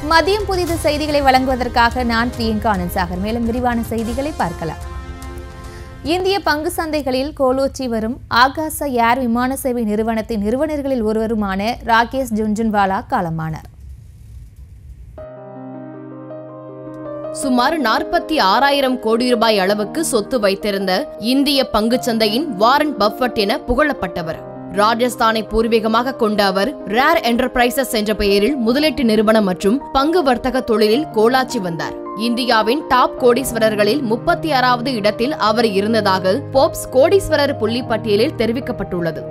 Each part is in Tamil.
மதியம் புதிது செய்திகளை வழங்குவதற்காக நான் பிரியங்கா ஆனந்த் சாகர் மேலும் விரிவான செய்திகளை பார்க்கலாம் இந்திய பங்கு சந்தைகளில் கோலோச்சி வரும் ஆகாச ஏர் விமான சேவை நிறுவனத்தின் நிறுவனர்களில் ஒருவருமான ராகேஷ் ஜுன்ஜுன்வாலா காலமானார் சுமார் நாற்பத்தி ஆறாயிரம் கோடி ரூபாய் அளவுக்கு சொத்து வைத்திருந்த இந்திய பங்குச் சந்தையின் வாரன் பஃபட் என புகழப்பட்டவர் ராஜஸ்தானை பூர்வீகமாக கொண்ட அவர் ரேர் என்டர்பிரைசஸ் என்ற பெயரில் முதலீட்டு நிறுவனம் மற்றும் பங்கு வர்த்தக தொழிலில் கோலாச்சி வந்தார் இந்தியாவின் டாப் கோடீஸ்வரர்களில் முப்பத்தி ஆறாவது இடத்தில் அவர் இருந்ததாக போப்ஸ் கோடீஸ்வரர் புள்ளி பட்டியலில் தெரிவிக்கப்பட்டுள்ளது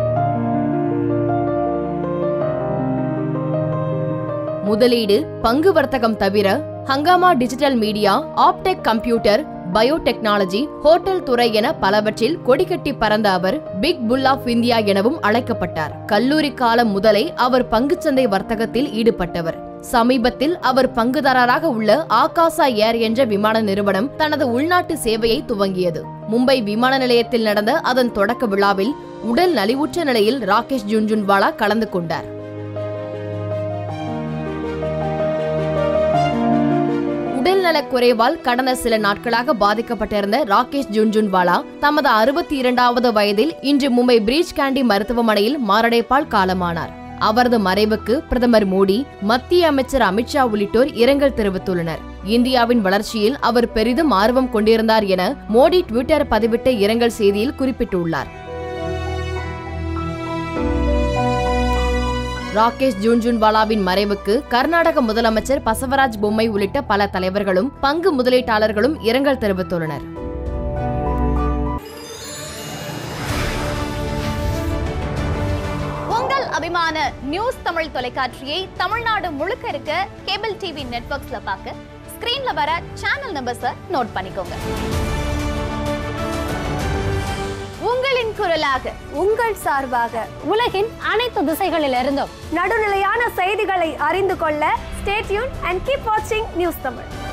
முதலீடு பங்கு வர்த்தகம் தவிர Hungama digital media Aptech computer biotechnology hotel துறை என பலவற்றில் கொடிகட்டி பறந்த அவர் பிக் புல் ஆஃப் இந்தியா எனவும் அழைக்கப்பட்டார் கல்லூரி காலம் முதலே அவர் பங்குச்சந்தை வர்த்தகத்தில் ஈடுபட்டவர் சமீபத்தில் அவர் பங்குதாரராக உள்ள ஆகாசா ஏர் என்ற விமான நிறுவனம் தனது உள்நாட்டு சேவையை துவங்கியது மும்பை விமான நிலையத்தில் நடந்த அதன் தொடக்க விழாவில் உடல் நலிவுற்ற நிலையில் ராகேஷ் ஜுன்ஜுன்வாலா கலந்து கொண்டார் உடல்நலக் குறைவால் கடந்த சில நாட்களாக பாதிக்கப்பட்டிருந்த ராகேஷ் ஜுன்ஜுன்வாலா தமது அறுபத்தி இரண்டாவது வயதில் இன்று மும்பை பிரீச் கேண்டி மருத்துவமனையில் மாரடைப்பால் காலமானார் அவரது மறைவுக்கு பிரதமர் மோடி மத்திய அமைச்சர் அமித்ஷா உள்ளிட்டோர் இரங்கல் தெரிவித்துள்ளனர் இந்தியாவின் வளர்ச்சியில் அவர் பெரிதும் ஆர்வம் கொண்டிருந்தார் என மோடி ட்விட்டர் பதிவிட்ட இரங்கல் செய்தியில் குறிப்பிட்டுள்ளார் ராகேஷ் ஜூன்ஜூன்வாலாவின் மறைவுக்கு கர்நாடக முதலமைச்சர் பசவராஜ் பொம்மை உள்ளிட்ட பல தலைவர்களும் பங்கு முதலீட்டாளர்களும் இரங்கல் தெரிவித்துள்ளனர் உங்கள் அபிமான நியூஸ் தமிழ் தொலைக்காட்சியை தமிழ்நாடு முழுக்க இருக்க கேபிள் டிவி நெட்வொர்க்ஸ்ல பார்க்க ஸ்கிரீன்ல வர சேனல் நம்பர்ஸை நோட் பண்ணிக்கோங்க உங்களின் குரலாக உங்கள் சார்பாக உலகின் அனைத்து திசைகளிலிருந்தும் நடுநிலையான செய்திகளை அறிந்து கொள்ள ஸ்டேட்யூன் அண்ட் கீப் வாட்சிங் நியூஸ் தமிழ்